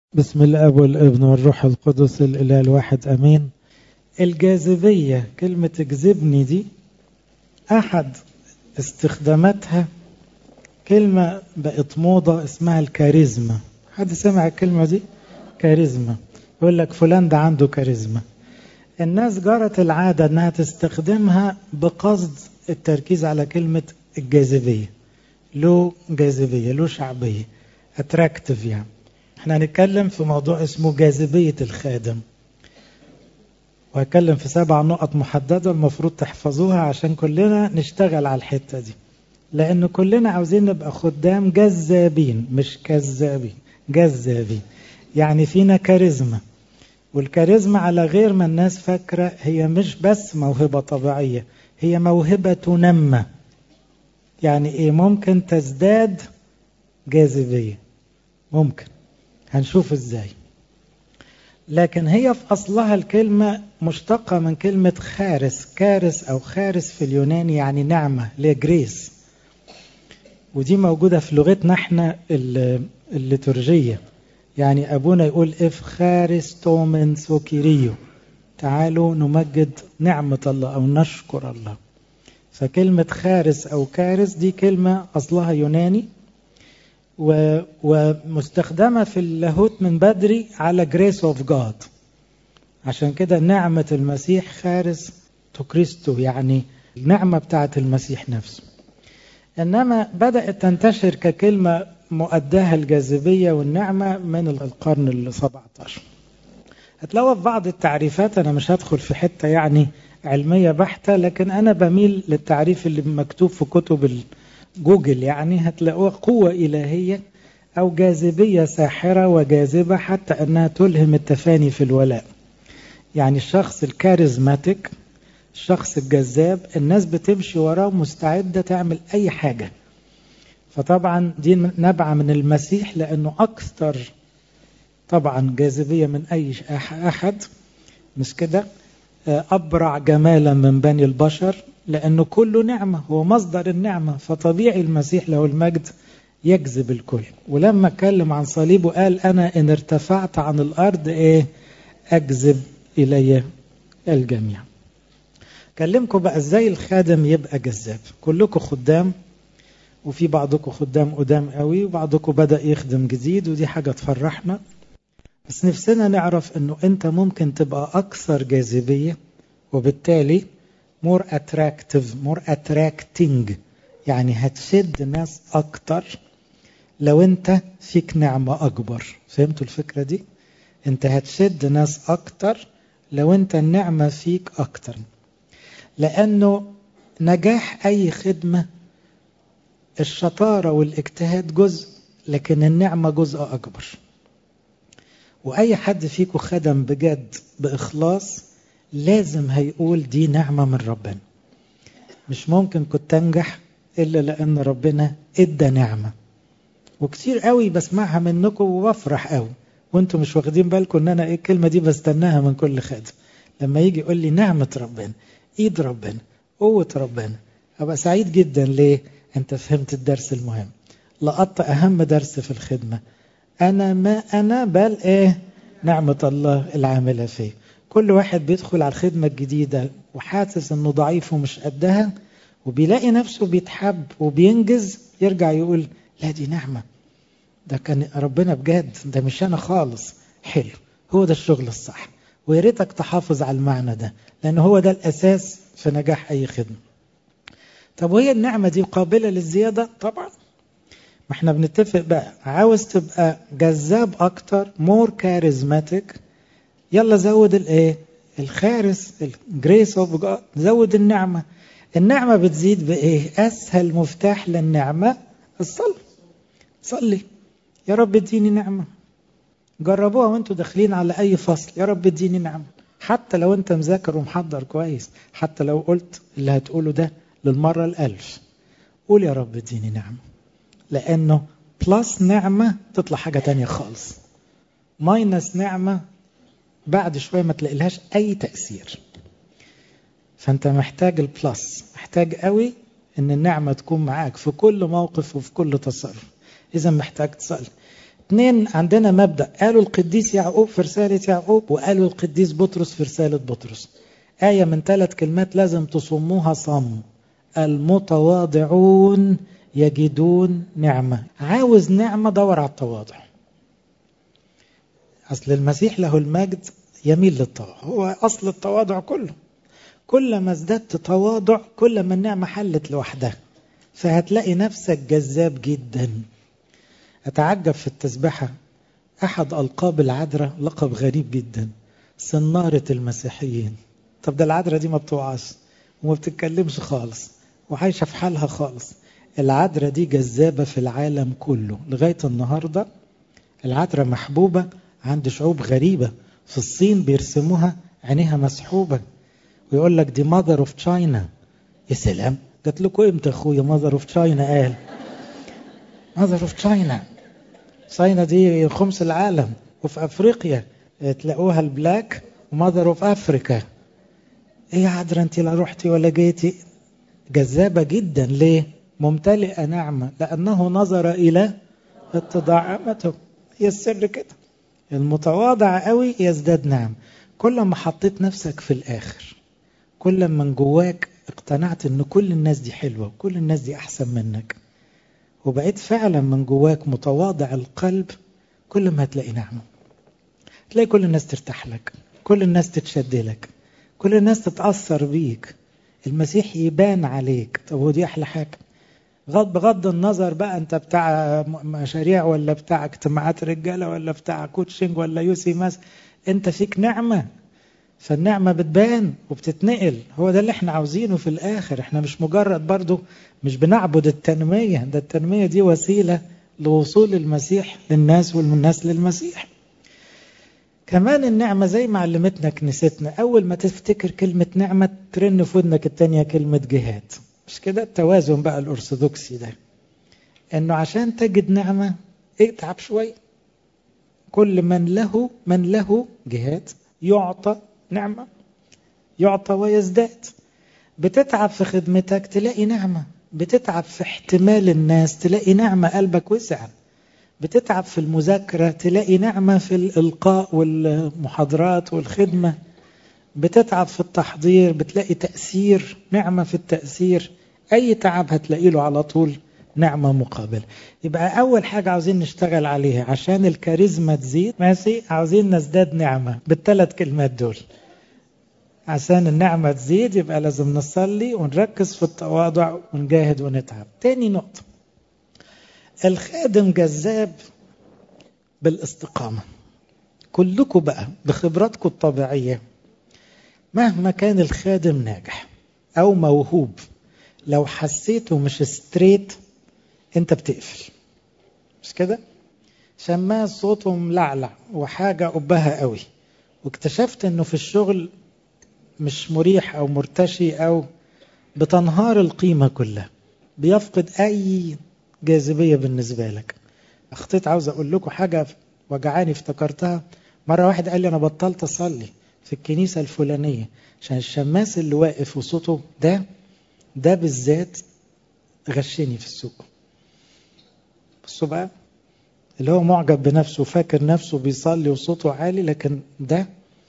بسم الاب والابن والروح القدس الاله الواحد امين الجاذبيه كلمه اجذبني دي احد استخداماتها كلمه بقت موضه اسمها الكاريزما حد سمع الكلمه دي كاريزما يقول لك فلان ده عنده كاريزما الناس جرت العاده انها تستخدمها بقصد التركيز على كلمه الجاذبيه له جاذبيه له شعبيه اتراكتيف يعني احنا هنتكلم في موضوع اسمه جاذبية الخادم وهتكلم في سبع نقط محددة المفروض تحفظوها عشان كلنا نشتغل على الحتة دي لأن كلنا عاوزين نبقى خدام جذابين مش كذابين جذابين يعني فينا كاريزما والكاريزما على غير ما الناس فاكرة هي مش بس موهبة طبيعية هي موهبة تنمى يعني ايه ممكن تزداد جاذبية ممكن هنشوف ازاي لكن هي في اصلها الكلمه مشتقه من كلمه خارس كارس او خارس في اليوناني يعني نعمه لجريس ودي موجوده في لغتنا احنا الليتورجيه يعني ابونا يقول اف خارس تومن سوكيريو تعالوا نمجد نعمه الله او نشكر الله فكلمه خارس او كارس دي كلمه اصلها يوناني ومستخدمة في اللاهوت من بدري على grace of God عشان كده نعمة المسيح خارس تكريستو يعني النعمة بتاعة المسيح نفسه إنما بدأت تنتشر ككلمة مؤداها الجاذبية والنعمة من القرن ال 17 هتلاقوا في بعض التعريفات أنا مش هدخل في حتة يعني علمية بحتة لكن أنا بميل للتعريف اللي مكتوب في كتب جوجل يعني هتلاقوها قوة إلهية أو جاذبية ساحرة وجاذبة حتى أنها تلهم التفاني في الولاء يعني الشخص الكاريزماتيك الشخص الجذاب الناس بتمشي وراه مستعدة تعمل أي حاجة فطبعا دي نبعة من المسيح لأنه أكثر طبعا جاذبية من أي أحد مش كده أبرع جمالا من بني البشر لأنه كله نعمة هو مصدر النعمة فطبيعي المسيح له المجد يجذب الكل ولما اتكلم عن صليبه قال أنا إن ارتفعت عن الأرض إيه أجذب إلي الجميع كلمكم بقى ازاي الخادم يبقى جذاب كلكم خدام وفي بعضكم خدام قدام قوي وبعضكم بدأ يخدم جديد ودي حاجة تفرحنا بس نفسنا نعرف انه انت ممكن تبقى اكثر جاذبية وبالتالي more attractive more attracting يعني هتشد ناس اكتر لو انت فيك نعمة اكبر فهمتوا الفكرة دي انت هتشد ناس اكتر لو انت النعمة فيك اكتر لانه نجاح اي خدمة الشطارة والاجتهاد جزء لكن النعمة جزء اكبر واي حد فيكم خدم بجد باخلاص لازم هيقول دي نعمة من ربنا مش ممكن كنت انجح الا لان ربنا ادى نعمة وكتير قوي بسمعها منكم وبفرح قوي وانتم مش واخدين بالكم ان انا ايه الكلمة دي بستناها من كل خادم لما يجي يقول لي نعمة ربنا ايد ربنا قوة ربنا ابقى سعيد جدا ليه انت فهمت الدرس المهم لقطت اهم درس في الخدمة انا ما انا بل ايه نعمة الله العاملة فيه كل واحد بيدخل على الخدمة الجديدة وحاسس انه ضعيف ومش قدها وبيلاقي نفسه بيتحب وبينجز يرجع يقول لا دي نعمة ده كان ربنا بجد ده مش انا خالص حلو هو ده الشغل الصح ويا ريتك تحافظ على المعنى ده لان هو ده الاساس في نجاح اي خدمة طب وهي النعمة دي قابلة للزيادة طبعا ما احنا بنتفق بقى عاوز تبقى جذاب اكتر مور كاريزماتيك يلا زود الايه الخارس الجريس اوف جاد زود النعمه النعمه بتزيد بايه اسهل مفتاح للنعمه الصلاه صلي يا رب اديني نعمه جربوها وانتوا داخلين على اي فصل يا رب اديني نعمه حتى لو انت مذاكر ومحضر كويس حتى لو قلت اللي هتقوله ده للمره الالف قول يا رب اديني نعمه لانه بلس نعمه تطلع حاجه تانية خالص ماينس نعمه بعد شويه ما تلاقيلهاش اي تاثير فانت محتاج البلس محتاج قوي ان النعمه تكون معاك في كل موقف وفي كل تصرف اذا محتاج تصلي اثنين عندنا مبدأ قالوا القديس يعقوب في رسالة يعقوب وقالوا القديس بطرس في رسالة بطرس آية من ثلاث كلمات لازم تصموها صم المتواضعون يجدون نعمة عاوز نعمة دور على التواضع أصل المسيح له المجد يميل للتواضع هو أصل التواضع كله كل ما ازددت تواضع كل ما النعمة حلت لوحدها فهتلاقي نفسك جذاب جدا أتعجب في التسبحة أحد ألقاب العذراء لقب غريب جدا صنارة المسيحيين طب ده العذراء دي ما بتوعاش وما بتتكلمش خالص وعايشة في حالها خالص العذراء دي جذابة في العالم كله لغاية النهاردة العذراء محبوبة عند شعوب غريبة في الصين بيرسموها عينيها مسحوبة ويقول لك دي ماذر اوف تشاينا يا سلام قلت لكم امتى اخويا ماذر اوف تشاينا قال ماذر اوف تشاينا تشاينا دي خمس العالم وفي افريقيا تلاقوها البلاك وماذر اوف افريكا ايه يا عذرا انت لا رحتي ولا جيتي جذابة جدا ليه ممتلئة نعمة لأنه نظر إلى اتضاع أمته هي السر كده المتواضع قوي يزداد نعم كل ما حطيت نفسك في الآخر كل ما من جواك اقتنعت ان كل الناس دي حلوة وكل الناس دي أحسن منك وبقيت فعلا من جواك متواضع القلب كل ما هتلاقي نعمة تلاقي كل الناس ترتاح لك كل الناس تتشد لك كل الناس تتأثر بيك المسيح يبان عليك طب ودي أحلى حاجة غض بغض النظر بقى انت بتاع مشاريع ولا بتاع اجتماعات رجاله ولا بتاع كوتشنج ولا يوسي ماس انت فيك نعمه فالنعمه بتبان وبتتنقل هو ده اللي احنا عاوزينه في الاخر احنا مش مجرد برضو مش بنعبد التنميه ده التنميه دي وسيله لوصول المسيح للناس والناس للمسيح كمان النعمة زي ما علمتنا كنيستنا أول ما تفتكر كلمة نعمة ترن في ودنك التانية كلمة جهاد مش كده التوازن بقى الأرثوذكسي ده إنه عشان تجد نعمة اتعب شوية كل من له من له جهاد يعطى نعمة يعطى ويزداد بتتعب في خدمتك تلاقي نعمة بتتعب في احتمال الناس تلاقي نعمة قلبك وسع بتتعب في المذاكرة تلاقي نعمة في الإلقاء والمحاضرات والخدمة بتتعب في التحضير بتلاقي تأثير نعمة في التأثير أي تعب هتلاقي له على طول نعمة مقابلة يبقى أول حاجة عاوزين نشتغل عليها عشان الكاريزما تزيد ماشي عاوزين نزداد نعمة بالثلاث كلمات دول عشان النعمة تزيد يبقى لازم نصلي ونركز في التواضع ونجاهد ونتعب تاني نقطة الخادم جذاب بالاستقامة كلكم بقى بخبراتكم الطبيعية مهما كان الخادم ناجح أو موهوب لو حسيته مش ستريت انت بتقفل مش كده شماس صوته ملعلع وحاجة قبها قوي واكتشفت انه في الشغل مش مريح او مرتشي او بتنهار القيمة كلها بيفقد اي جاذبية بالنسبة لك اخطيت عاوز اقول لكم حاجة وجعاني افتكرتها مرة واحد قال لي انا بطلت اصلي في الكنيسة الفلانية عشان الشماس اللي واقف وصوته ده ده بالذات غشني في السوق بصوا بقى اللي هو معجب بنفسه وفاكر نفسه بيصلي وصوته عالي لكن ده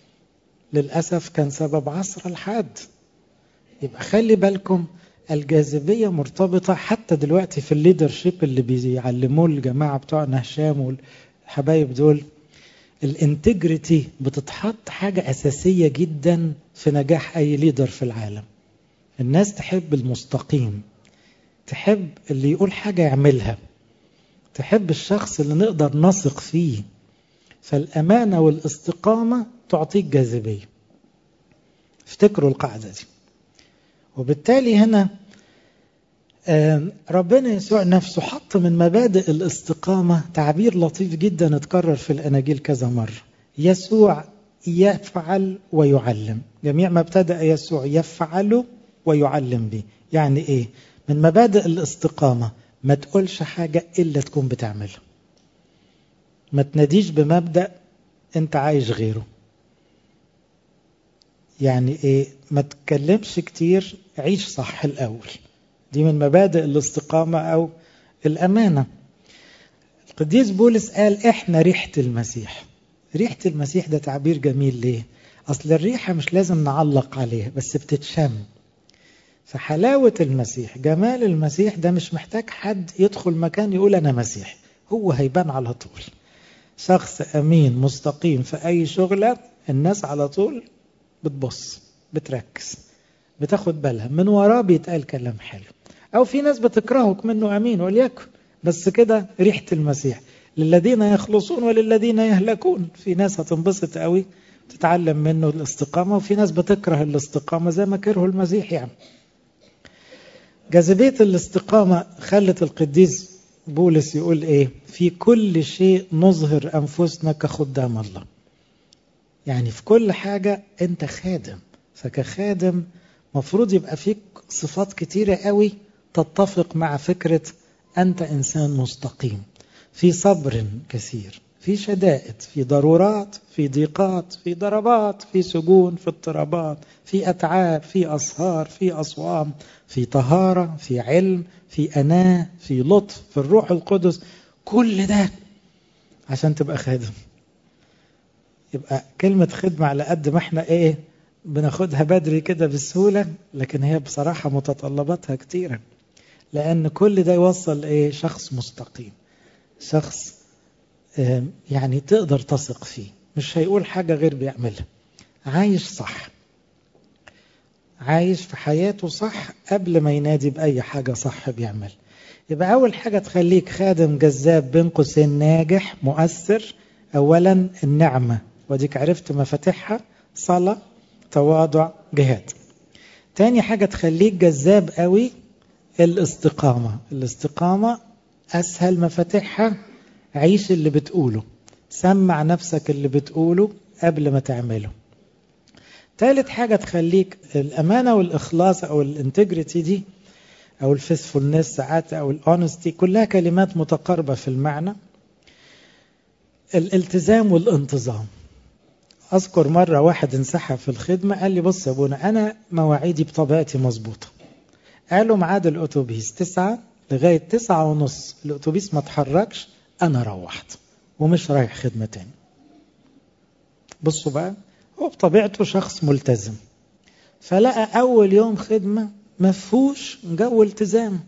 للأسف كان سبب عصر الحد يبقى خلي بالكم الجاذبية مرتبطة حتى دلوقتي في الليدرشيب اللي بيعلموه الجماعة بتوعنا هشام والحبايب دول الانتجريتي بتتحط حاجة أساسية جدا في نجاح أي ليدر في العالم الناس تحب المستقيم تحب اللي يقول حاجة يعملها تحب الشخص اللي نقدر نثق فيه فالأمانة والاستقامة تعطيك جاذبية افتكروا القاعدة دي وبالتالي هنا ربنا يسوع نفسه حط من مبادئ الاستقامة تعبير لطيف جدا اتكرر في الأناجيل كذا مرة يسوع يفعل ويعلم جميع ما ابتدأ يسوع يفعل ويعلم به يعني ايه من مبادئ الاستقامة ما تقولش حاجة إلا تكون بتعملها ما تناديش بمبدأ انت عايش غيره يعني ايه ما تتكلمش كتير عيش صح الأول دي من مبادئ الاستقامة أو الأمانة قديس بولس قال احنا ريحة المسيح ريحة المسيح ده تعبير جميل ليه اصل الريحة مش لازم نعلق عليها بس بتتشم فحلاوة المسيح جمال المسيح ده مش محتاج حد يدخل مكان يقول انا مسيح هو هيبان على طول شخص امين مستقيم في اي شغلة الناس على طول بتبص بتركز بتاخد بالها من وراه بيتقال كلام حلو او في ناس بتكرهك منه امين وليكن بس كده ريحة المسيح للذين يخلصون وللذين يهلكون في ناس هتنبسط قوي تتعلم منه الاستقامة وفي ناس بتكره الاستقامة زي ما كرهوا المسيح يعني جاذبية الاستقامة خلت القديس بولس يقول ايه في كل شيء نظهر انفسنا كخدام الله يعني في كل حاجة انت خادم فكخادم مفروض يبقى فيك صفات كتيرة قوي تتفق مع فكرة أنت إنسان مستقيم في صبر كثير في شدائد في ضرورات في ضيقات في ضربات في سجون في اضطرابات في أتعاب في أسهار في أصوام في طهارة في علم في أناة في لطف في الروح القدس كل ده عشان تبقى خادم يبقى كلمة خدمة على قد ما احنا ايه بناخدها بدري كده بسهولة لكن هي بصراحة متطلباتها كتيرة لأن كل ده يوصل ايه شخص مستقيم شخص اه يعني تقدر تثق فيه مش هيقول حاجة غير بيعملها عايش صح عايش في حياته صح قبل ما ينادي بأي حاجة صح بيعمل يبقى أول حاجة تخليك خادم جذاب بين قوسين ناجح مؤثر أولا النعمة وديك عرفت مفاتيحها صلاة تواضع جهاد تاني حاجة تخليك جذاب قوي الاستقامة الاستقامة أسهل مفاتيحها عيش اللي بتقوله سمع نفسك اللي بتقوله قبل ما تعمله ثالث حاجة تخليك الأمانة والإخلاص أو الانتجريتي دي أو الفيسفولنس ساعات أو الأونستي كلها كلمات متقاربة في المعنى الالتزام والانتظام أذكر مرة واحد انسحب في الخدمة قال لي بص يا ابونا أنا مواعيدي بطبيعتي مظبوطة قالوا ميعاد الأتوبيس تسعة لغاية تسعة ونص الأتوبيس ما تحركش أنا روحت ومش رايح خدمة تاني بصوا بقى هو بطبيعته شخص ملتزم فلقى أول يوم خدمة مفهوش جو التزام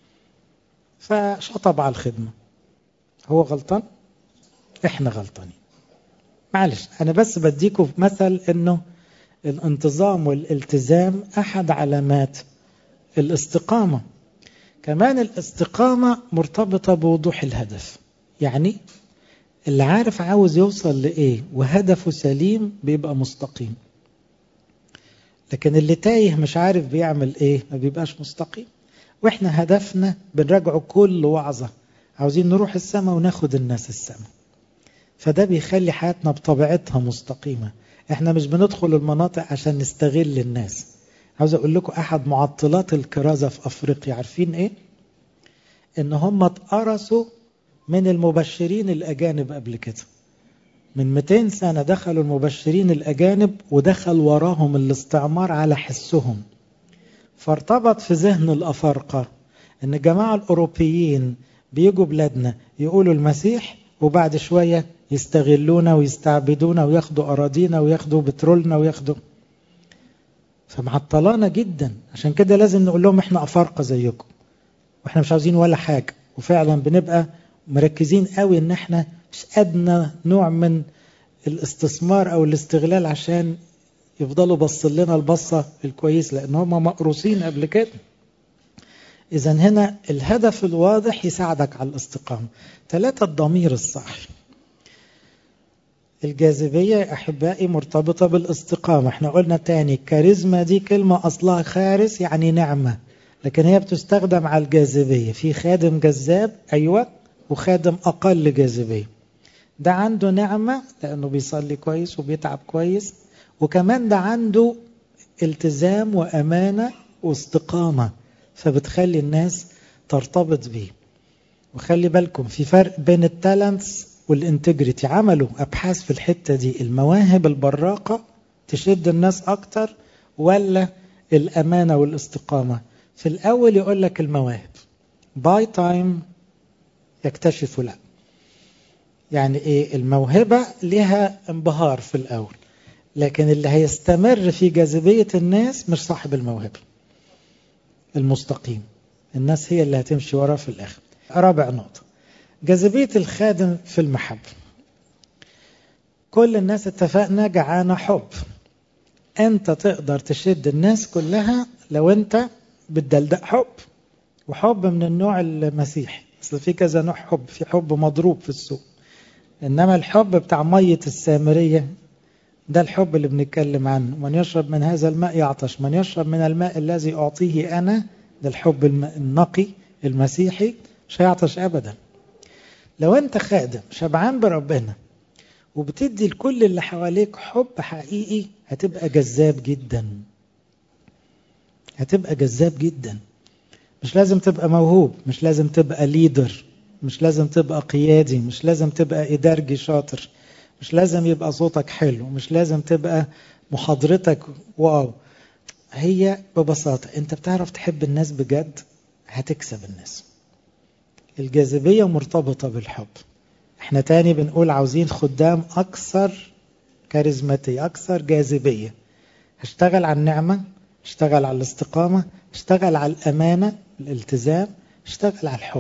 فشطب على الخدمة هو غلطان احنا غلطانين معلش انا بس بديكم مثل انه الانتظام والالتزام احد علامات الاستقامة كمان الاستقامة مرتبطة بوضوح الهدف يعني اللي عارف عاوز يوصل لإيه وهدفه سليم بيبقى مستقيم لكن اللي تايه مش عارف بيعمل إيه ما بيبقاش مستقيم وإحنا هدفنا بنراجعه كل وعظة عاوزين نروح السماء وناخد الناس السماء فده بيخلي حياتنا بطبيعتها مستقيمة احنا مش بندخل المناطق عشان نستغل الناس عاوز اقول لكم احد معطلات الكرازة في افريقيا عارفين ايه ان هم اتقرصوا من المبشرين الاجانب قبل كده من 200 سنة دخلوا المبشرين الاجانب ودخل وراهم الاستعمار على حسهم فارتبط في ذهن الافارقة ان الجماعة الاوروبيين بيجوا بلادنا يقولوا المسيح وبعد شوية يستغلونا ويستعبدونا وياخدوا أراضينا وياخدوا بترولنا وياخدوا فمعطلانا جدا عشان كده لازم نقول لهم احنا أفارقة زيكم واحنا مش عاوزين ولا حاجة وفعلا بنبقى مركزين قوي ان احنا مش أدنى نوع من الاستثمار او الاستغلال عشان يفضلوا بص لنا البصة الكويس لان هم مقروسين قبل كده إذا هنا الهدف الواضح يساعدك على الاستقامة ثلاثة الضمير الصح الجاذبية يا أحبائي مرتبطة بالاستقامة احنا قلنا تاني الكاريزما دي كلمة أصلها خارس يعني نعمة لكن هي بتستخدم على الجاذبية في خادم جذاب أيوة وخادم أقل جاذبية ده عنده نعمة لأنه بيصلي كويس وبيتعب كويس وكمان ده عنده التزام وأمانة واستقامة فبتخلي الناس ترتبط بيه وخلي بالكم في فرق بين التالنتس والانتجريتي عملوا ابحاث في الحته دي المواهب البراقه تشد الناس اكتر ولا الامانه والاستقامه في الاول يقول لك المواهب باي تايم يكتشفوا لا يعني ايه الموهبة لها انبهار في الأول لكن اللي هيستمر في جاذبية الناس مش صاحب الموهبة المستقيم الناس هي اللي هتمشي وراه في الآخر رابع نقطة جاذبية الخادم في المحبة كل الناس اتفقنا جعانة حب انت تقدر تشد الناس كلها لو انت بتدلدق حب وحب من النوع المسيحي اصل في كذا نوع حب في حب مضروب في السوق انما الحب بتاع مية السامرية ده الحب اللي بنتكلم عنه من يشرب من هذا الماء يعطش من يشرب من الماء الذي أعطيه أنا ده الحب النقي المسيحي مش هيعطش أبدا لو أنت خادم شبعان بربنا وبتدي لكل اللي حواليك حب حقيقي هتبقى جذاب جدا هتبقى جذاب جدا مش لازم تبقى موهوب مش لازم تبقى ليدر مش لازم تبقى قيادي مش لازم تبقى إدارجي شاطر مش لازم يبقى صوتك حلو مش لازم تبقى محاضرتك واو هي ببساطة انت بتعرف تحب الناس بجد هتكسب الناس الجاذبية مرتبطة بالحب احنا تاني بنقول عاوزين خدام اكثر كاريزماتية اكثر جاذبية هشتغل على النعمة اشتغل على الاستقامة اشتغل على الامانة الالتزام اشتغل على الحب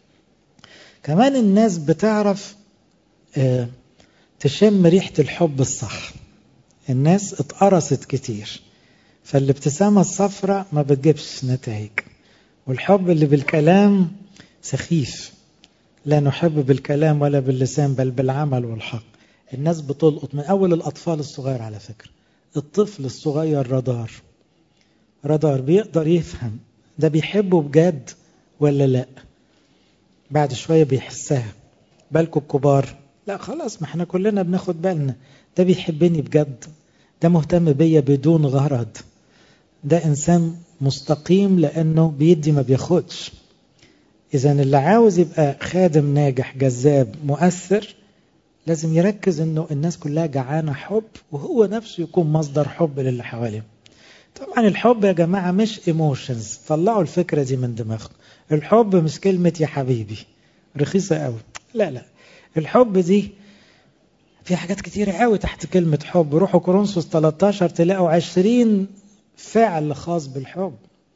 كمان الناس بتعرف اه تشم ريحة الحب الصح الناس اتقرصت كتير فالابتسامة الصفراء ما بتجيبش نتائج والحب اللي بالكلام سخيف لا نحب بالكلام ولا باللسان بل بالعمل والحق الناس بتلقط من أول الأطفال الصغير على فكرة الطفل الصغير رادار رادار بيقدر يفهم ده بيحبه بجد ولا لا بعد شوية بيحسها بالكم الكبار لا خلاص ما احنا كلنا بناخد بالنا ده بيحبني بجد ده مهتم بيا بدون غرض ده انسان مستقيم لانه بيدي ما بياخدش اذا اللي عاوز يبقى خادم ناجح جذاب مؤثر لازم يركز انه الناس كلها جعانه حب وهو نفسه يكون مصدر حب للي حواليه طبعا الحب يا جماعه مش ايموشنز طلعوا الفكره دي من دماغكم الحب مش كلمه يا حبيبي رخيصه قوي لا لا الحب دي في حاجات كتيرة قوي تحت كلمة حب روحوا كورنثوس 13 تلاقوا 20 فعل خاص بالحب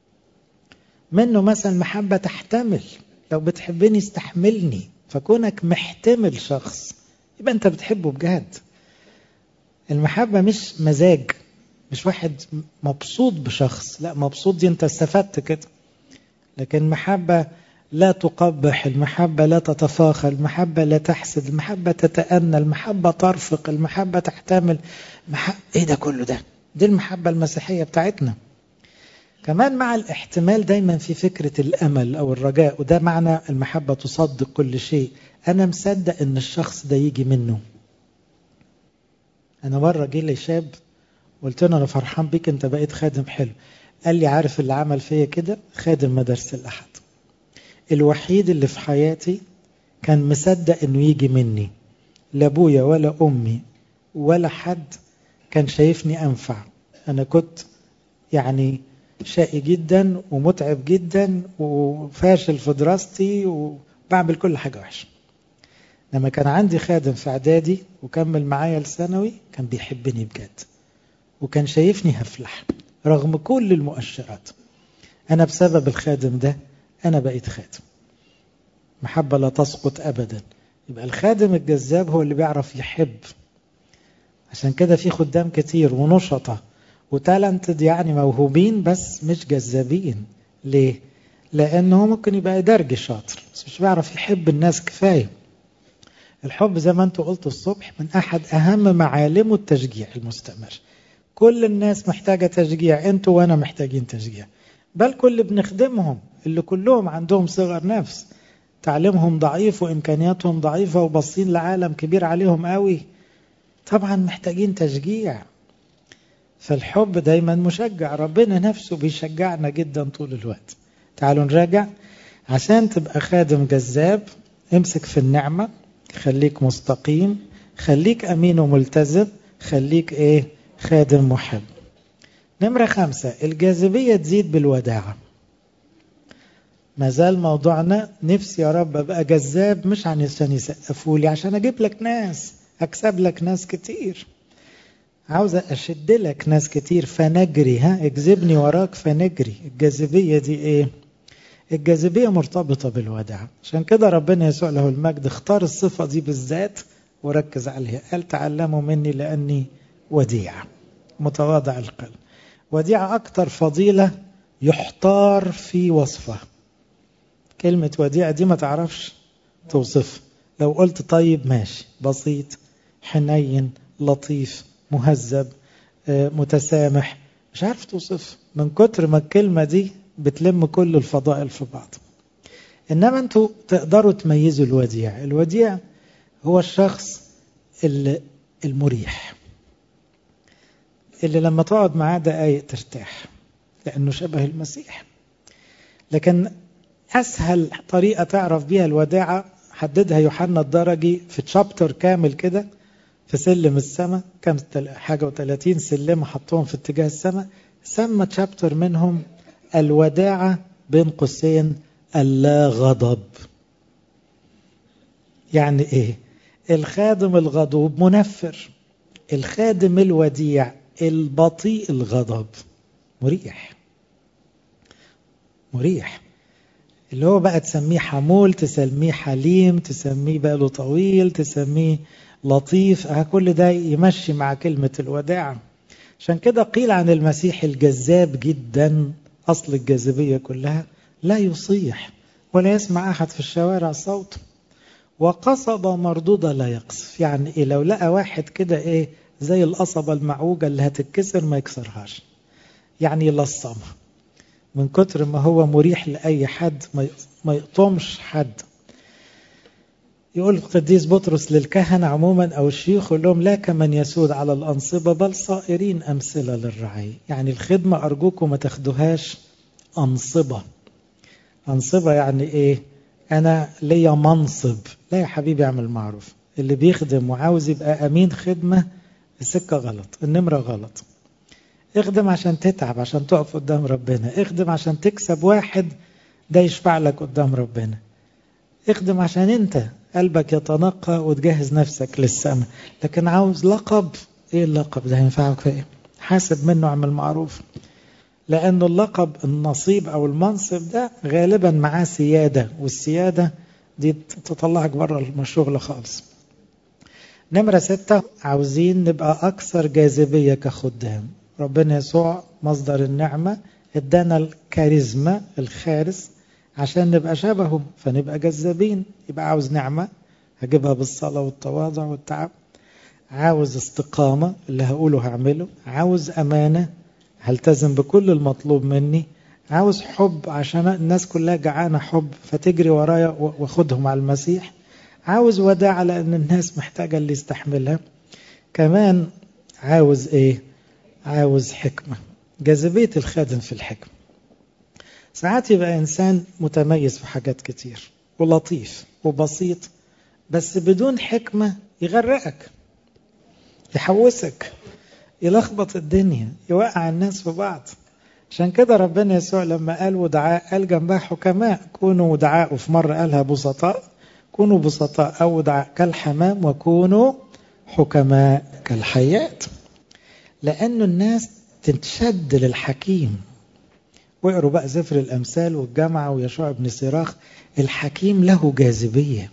منه مثلا محبة تحتمل لو بتحبني استحملني فكونك محتمل شخص يبقى انت بتحبه بجد المحبة مش مزاج مش واحد مبسوط بشخص لا مبسوط دي انت استفدت كده لكن محبة لا تقبح المحبة لا تتفاخر المحبة لا تحسد المحبة تتأنى المحبة ترفق المحبة تحتمل محب... ايه ده كله ده دي المحبة المسيحية بتاعتنا كمان مع الاحتمال دايما في فكرة الأمل أو الرجاء وده معنى المحبة تصدق كل شيء أنا مصدق إن الشخص ده يجي منه أنا مرة جه لي شاب قلت له أنا فرحان بيك أنت بقيت خادم حلو قال لي عارف اللي عمل فيا كده خادم مدارس الأحد الوحيد اللي في حياتي كان مصدق انه يجي مني لا ابويا ولا امي ولا حد كان شايفني انفع انا كنت يعني شقي جدا ومتعب جدا وفاشل في دراستي وبعمل كل حاجة وحشة لما كان عندي خادم في اعدادي وكمل معايا الثانوي كان بيحبني بجد وكان شايفني هفلح رغم كل المؤشرات انا بسبب الخادم ده أنا بقيت خادم محبة لا تسقط أبدا يبقى الخادم الجذاب هو اللي بيعرف يحب عشان كده في خدام كتير ونشطة وتالنتد يعني موهوبين بس مش جذابين ليه؟ لأنه ممكن يبقى درج شاطر بس مش بيعرف يحب الناس كفاية الحب زي ما انتوا قلتوا الصبح من أحد أهم معالمه التشجيع المستمر كل الناس محتاجة تشجيع انتوا وأنا محتاجين تشجيع بل كل بنخدمهم اللي كلهم عندهم صغر نفس تعليمهم ضعيف وإمكانياتهم ضعيفة وباصين لعالم كبير عليهم قوي طبعا محتاجين تشجيع فالحب دايما مشجع ربنا نفسه بيشجعنا جدا طول الوقت تعالوا نراجع عشان تبقى خادم جذاب امسك في النعمة خليك مستقيم خليك أمين وملتزم خليك ايه خادم محب نمرة خمسة الجاذبية تزيد بالوداعة ما زال موضوعنا نفسي يا رب ابقى جذاب مش عشان يسقفوا لي عشان اجيب لك ناس اكسب لك ناس كتير عاوز اشد لك ناس كتير فنجري ها اجذبني وراك فنجري الجاذبيه دي ايه الجاذبيه مرتبطه بالوداع عشان كده ربنا يسوع له المجد اختار الصفه دي بالذات وركز عليها قال تعلموا مني لاني وديع متواضع القلب وديع اكتر فضيله يحتار في وصفه كلمه وديع دي ما تعرفش توصف لو قلت طيب ماشي بسيط حنين لطيف مهذب متسامح مش عارف توصف من كتر ما الكلمة دي بتلم كل الفضائل في بعض إنما أنتوا تقدروا تميزوا الوديع الوديع هو الشخص المريح اللي لما تقعد معاه دقايق ترتاح لأنه شبه المسيح لكن أسهل طريقة تعرف بيها الوداعة حددها يوحنا الدرجي في تشابتر كامل كده في سلم السماء كم حاجة وثلاثين سلمة حطوهم في اتجاه السماء سمى تشابتر منهم الوداعة بين قوسين اللا غضب يعني ايه الخادم الغضوب منفر الخادم الوديع البطيء الغضب مريح مريح اللي هو بقى تسميه حمول تسميه حليم تسميه باله طويل تسميه لطيف كل ده يمشي مع كلمة الوداع عشان كده قيل عن المسيح الجذاب جدا أصل الجاذبية كلها لا يصيح ولا يسمع أحد في الشوارع صوته وقصبة مردودة لا يقصف يعني إيه لو لقى واحد كده إيه زي القصبة المعوجة اللي هتتكسر ما يكسرهاش يعني يلصمها من كتر ما هو مريح لأي حد ما يقطمش حد يقول القديس بطرس للكهنة عموما أو الشيوخ يقول لهم لا كمن يسود على الأنصبة بل صائرين أمثلة للرعي يعني الخدمة أرجوكم ما تاخدوهاش أنصبة أنصبة يعني إيه أنا ليا منصب لا يا حبيبي اعمل معروف اللي بيخدم وعاوز يبقى أمين خدمة السكة غلط النمرة غلط اخدم عشان تتعب عشان تقف قدام ربنا اخدم عشان تكسب واحد ده يشفع لك قدام ربنا اخدم عشان انت قلبك يتنقى وتجهز نفسك للسماء لكن عاوز لقب ايه اللقب ده ينفعك في ايه حاسب منه اعمل معروف لأنه اللقب النصيب أو المنصب ده غالبا معاه سيادة والسيادة دي تطلعك بره الشغل خالص نمرة ستة عاوزين نبقى أكثر جاذبية كخدام ربنا يسوع مصدر النعمة ادانا الكاريزما الخارس عشان نبقى شبهه فنبقى جذابين يبقى عاوز نعمة هجيبها بالصلاة والتواضع والتعب عاوز استقامة اللي هقوله هعمله عاوز أمانة هلتزم بكل المطلوب مني عاوز حب عشان الناس كلها جعانة حب فتجري ورايا واخدهم على المسيح عاوز وداع لأن الناس محتاجة اللي يستحملها كمان عاوز ايه عاوز حكمة جاذبية الخادم في الحكمة ساعات يبقى إنسان متميز في حاجات كتير ولطيف وبسيط بس بدون حكمة يغرقك يحوسك يلخبط الدنيا يوقع الناس في بعض عشان كده ربنا يسوع لما قال ودعاء قال جنبها حكماء كونوا ودعاء وفي مرة قالها بسطاء كونوا بسطاء أو ودعاء كالحمام وكونوا حكماء كالحيات لأنه الناس تتشد للحكيم واقروا بقى سفر الأمثال والجامعة ويشوع بن سراخ الحكيم له جاذبية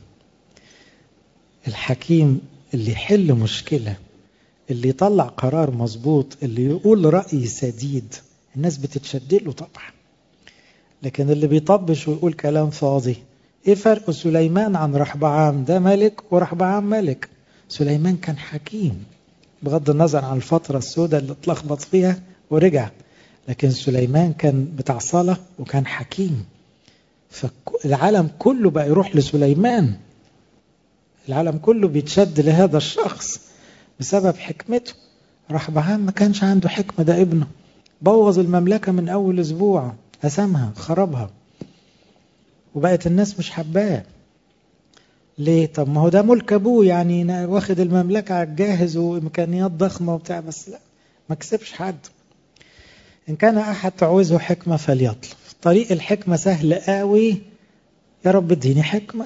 الحكيم اللي يحل مشكلة اللي يطلع قرار مظبوط اللي يقول رأي سديد الناس بتتشد له طبعا لكن اللي بيطبش ويقول كلام فاضي ايه فرق سليمان عن رحبعام ده ملك ورحبعام ملك سليمان كان حكيم بغض النظر عن الفترة السوداء اللي اتلخبط فيها ورجع لكن سليمان كان بتاع صلاة وكان حكيم فالعالم كله بقى يروح لسليمان العالم كله بيتشد لهذا الشخص بسبب حكمته رحبعام ما كانش عنده حكمة ده ابنه بوظ المملكة من أول أسبوع قسمها خربها وبقت الناس مش حباه ليه طب ما هو ده ملك ابوه يعني واخد المملكة على الجاهز وامكانيات ضخمة وبتاع بس لا ما كسبش حد ان كان احد تعوزه حكمة فليطلب طريق الحكمة سهل قوي يا رب اديني حكمة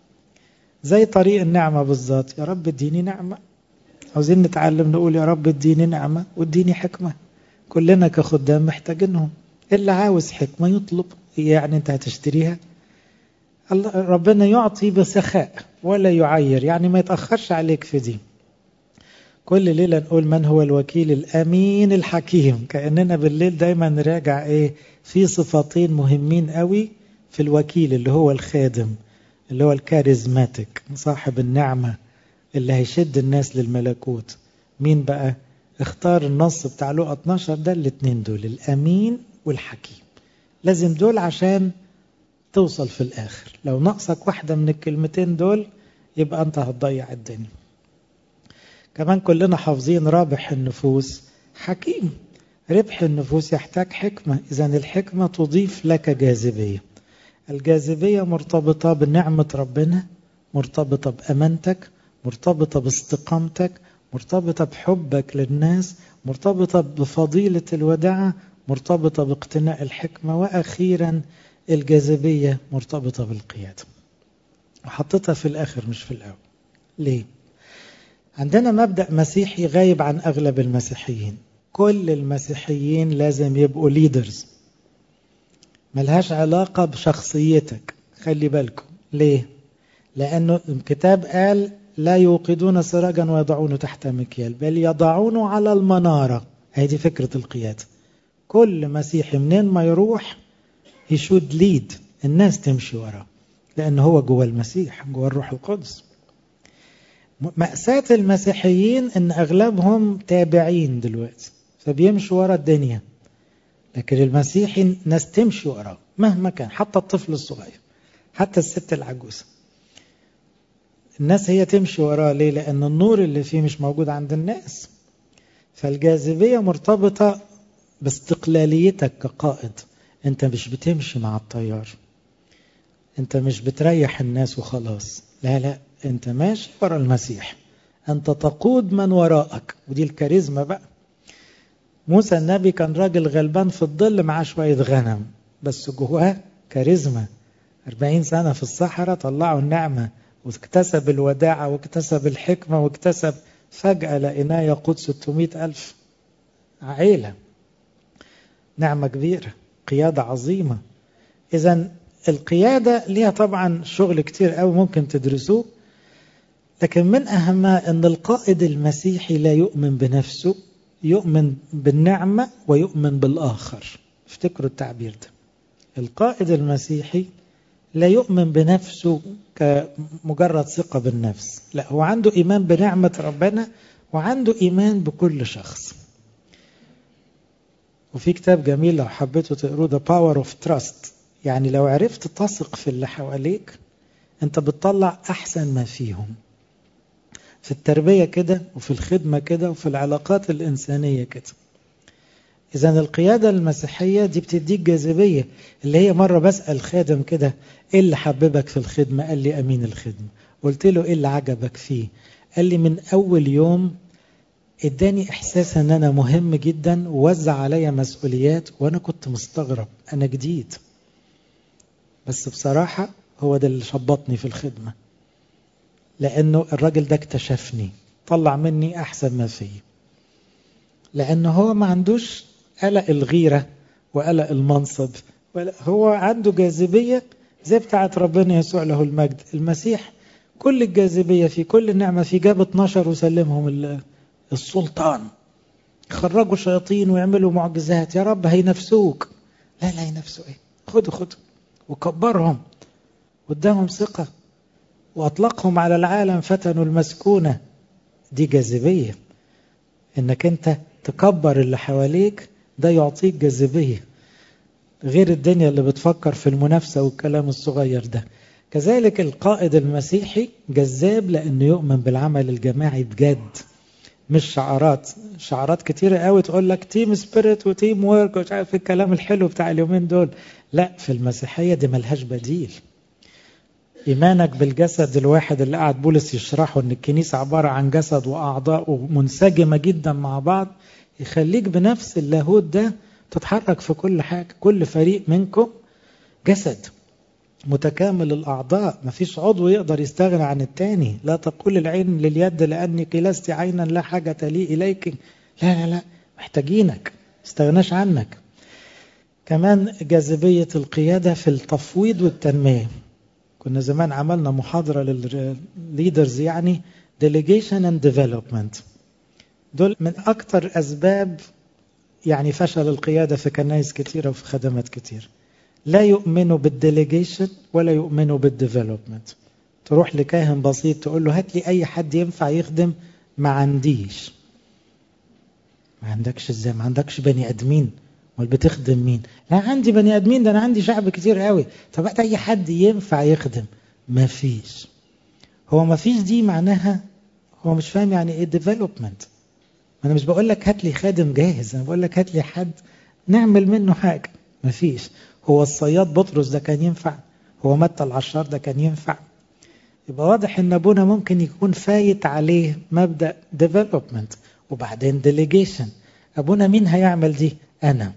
زي طريق النعمة بالظبط يا رب اديني نعمة عاوزين نتعلم نقول يا رب اديني نعمة واديني حكمة كلنا كخدام محتاجينهم اللي عاوز حكمة يطلب يعني انت هتشتريها الله ربنا يعطي بسخاء ولا يعير يعني ما يتأخرش عليك في دي كل ليلة نقول من هو الوكيل الأمين الحكيم كأننا بالليل دايما نراجع إيه في صفتين مهمين قوي في الوكيل اللي هو الخادم اللي هو الكاريزماتيك صاحب النعمة اللي هيشد الناس للملكوت مين بقى اختار النص بتاع لقى 12 ده الاثنين دول الأمين والحكيم لازم دول عشان توصل في الآخر لو ناقصك واحدة من الكلمتين دول يبقى أنت هتضيع الدنيا كمان كلنا حافظين رابح النفوس حكيم ربح النفوس يحتاج حكمة إذا الحكمة تضيف لك جاذبية الجاذبية مرتبطة بنعمة ربنا مرتبطة بأمانتك مرتبطة باستقامتك مرتبطة بحبك للناس مرتبطة بفضيلة الوداعة مرتبطة باقتناء الحكمة وأخيرا الجاذبية مرتبطة بالقيادة وحطيتها في الآخر مش في الأول ليه؟ عندنا مبدأ مسيحي غايب عن أغلب المسيحيين كل المسيحيين لازم يبقوا ليدرز ملهاش علاقة بشخصيتك خلي بالكم ليه؟ لأنه الكتاب قال لا يوقدون سراجا ويضعونه تحت مكيال بل يضعونه على المنارة هذه فكرة القيادة كل مسيحي منين ما يروح يشود ليد الناس تمشي وراه لأن هو جوه المسيح جوه الروح القدس مأساة المسيحيين إن أغلبهم تابعين دلوقتي فبيمشوا ورا الدنيا لكن المسيحي ناس تمشي وراه مهما كان حتى الطفل الصغير حتى الست العجوزة الناس هي تمشي وراه ليه لأن النور اللي فيه مش موجود عند الناس فالجاذبية مرتبطة باستقلاليتك كقائد انت مش بتمشي مع التيار انت مش بتريح الناس وخلاص لا لا انت ماشي ورا المسيح انت تقود من وراءك ودي الكاريزما بقى موسى النبي كان راجل غلبان في الظل معاه شوية غنم بس جواه كاريزما 40 سنة في الصحراء طلعوا النعمة واكتسب الوداعة واكتسب الحكمة واكتسب فجأة لقيناه يقود 600 ألف عيلة نعمة كبيرة قيادة عظيمة إذا القيادة ليها طبعا شغل كتير قوي ممكن تدرسوه لكن من أهمها أن القائد المسيحي لا يؤمن بنفسه يؤمن بالنعمة ويؤمن بالآخر افتكروا التعبير ده القائد المسيحي لا يؤمن بنفسه كمجرد ثقة بالنفس لا هو عنده إيمان بنعمة ربنا وعنده إيمان بكل شخص وفي كتاب جميل لو حبيتوا تقروه The Power of Trust يعني لو عرفت تثق في اللي حواليك انت بتطلع احسن ما فيهم في التربية كده وفي الخدمة كده وفي العلاقات الإنسانية كده إذا القيادة المسيحية دي بتديك جاذبية اللي هي مرة بسأل خادم كده إيه اللي حببك في الخدمة قال لي أمين الخدمة قلت له إيه اللي عجبك فيه قال لي من أول يوم اداني إحساس أن أنا مهم جدا ووزع عليا مسؤوليات وأنا كنت مستغرب أنا جديد بس بصراحة هو ده اللي شبطني في الخدمة لأنه الراجل ده اكتشفني طلع مني أحسن ما فيه لأنه هو ما عندوش قلق الغيرة وقلق المنصب هو عنده جاذبية زي بتاعت ربنا يسوع له المجد المسيح كل الجاذبية في كل النعمة في جاب 12 وسلمهم السلطان خرجوا شياطين ويعملوا معجزات يا رب هينفسوك لا لا ينفسوا ايه خدوا خدوا وكبرهم قدامهم ثقة وأطلقهم على العالم فتنوا المسكونة دي جاذبية إنك أنت تكبر اللي حواليك ده يعطيك جاذبية غير الدنيا اللي بتفكر في المنافسة والكلام الصغير ده كذلك القائد المسيحي جذاب لأنه يؤمن بالعمل الجماعي بجد مش شعارات شعارات كتيرة قوي تقول لك تيم سبيريت وتيم وورك ومش عارف الكلام الحلو بتاع اليومين دول لا في المسيحية دي ملهاش بديل إيمانك بالجسد الواحد اللي قاعد بولس يشرحه إن الكنيسة عبارة عن جسد وأعضاء منسجمة جدا مع بعض يخليك بنفس اللاهوت ده تتحرك في كل حاجة كل فريق منكم جسد متكامل الأعضاء ما فيش عضو يقدر يستغنى عن التاني لا تقول العين لليد لأني قلست عينا لا حاجة لي إليك لا لا لا محتاجينك استغناش عنك كمان جاذبية القيادة في التفويض والتنمية كنا زمان عملنا محاضرة للليدرز يعني delegation and development دول من أكتر أسباب يعني فشل القيادة في كنايس كتيرة وفي خدمات كتير لا يؤمنوا بالديليجيشن ولا يؤمنوا بالديفلوبمنت تروح لكاهن بسيط تقول له هات لي أي حد ينفع يخدم ما عنديش ما عندكش ازاي ما عندكش بني ادمين امال بتخدم مين لا عندي بني ادمين ده انا عندي شعب كتير قوي طب هات اي حد ينفع يخدم ما فيش هو ما فيش دي معناها هو مش فاهم يعني ايه ديفلوبمنت انا مش بقول لك هات لي خادم جاهز انا بقول لك هات لي حد نعمل منه حاجه ما فيش هو الصياد بطرس ده كان ينفع هو متى العشار ده كان ينفع يبقى واضح ان ابونا ممكن يكون فايت عليه مبدا ديفلوبمنت وبعدين ديليجيشن ابونا مين هيعمل دي انا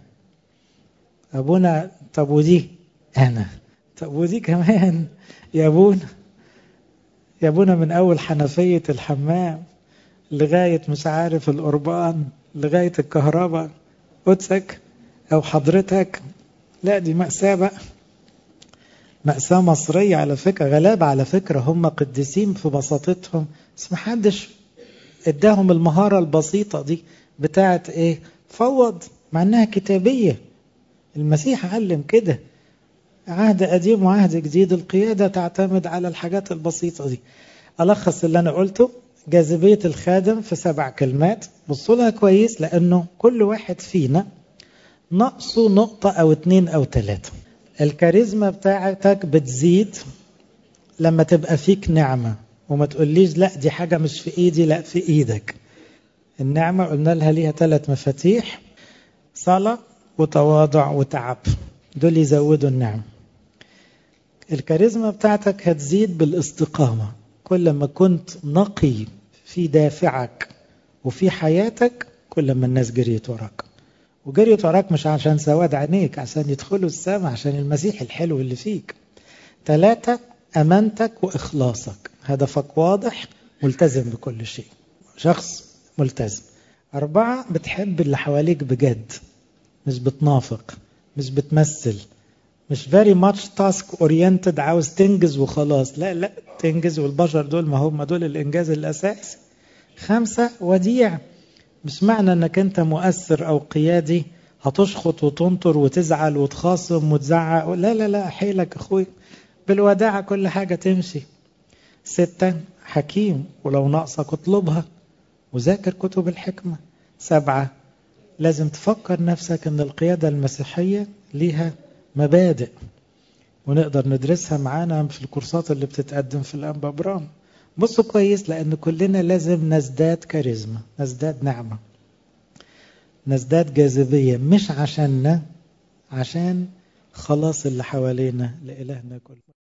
ابونا طب ودي انا طب ودي كمان يا ابونا يا ابونا من اول حنفيه الحمام لغايه مش عارف القربان لغايه الكهرباء قدسك او حضرتك لا دي مأساة بقى مأساة مصرية على فكرة غلابة على فكرة هم قديسين في بساطتهم بس محدش اداهم المهارة البسيطة دي بتاعت ايه فوض مع انها كتابية المسيح علم كده عهد قديم وعهد جديد القيادة تعتمد على الحاجات البسيطة دي ألخص اللي أنا قلته جاذبية الخادم في سبع كلمات بصوا لها كويس لأنه كل واحد فينا نقصه نقطة أو اتنين أو تلاتة الكاريزما بتاعتك بتزيد لما تبقى فيك نعمة وما تقوليش لا دي حاجة مش في إيدي لا في إيدك النعمة قلنا لها ليها ثلاث مفاتيح صلاة وتواضع وتعب دول يزودوا النعمة الكاريزما بتاعتك هتزيد بالاستقامة كل ما كنت نقي في دافعك وفي حياتك كل ما الناس جريت وراك وجريت وراك مش عشان سواد عينيك عشان يدخلوا السماء عشان المسيح الحلو اللي فيك ثلاثة أمانتك وإخلاصك هدفك واضح ملتزم بكل شيء شخص ملتزم أربعة بتحب اللي حواليك بجد مش بتنافق مش بتمثل مش very much task oriented عاوز تنجز وخلاص لا لا تنجز والبشر دول ما هم دول الإنجاز الأساسي خمسة وديع مش معنى انك انت مؤثر او قيادي هتشخط وتنطر وتزعل وتخاصم وتزعق لا لا لا حيلك اخوي بالوداعة كل حاجة تمشي ستة حكيم ولو ناقصك اطلبها وذاكر كتب الحكمة سبعة لازم تفكر نفسك ان القيادة المسيحية ليها مبادئ ونقدر ندرسها معانا في الكورسات اللي بتتقدم في الأنبا برام بصوا كويس لأن كلنا لازم نزداد كاريزما نزداد نعمة نزداد جاذبية مش عشاننا عشان خلاص اللي حوالينا لإلهنا كله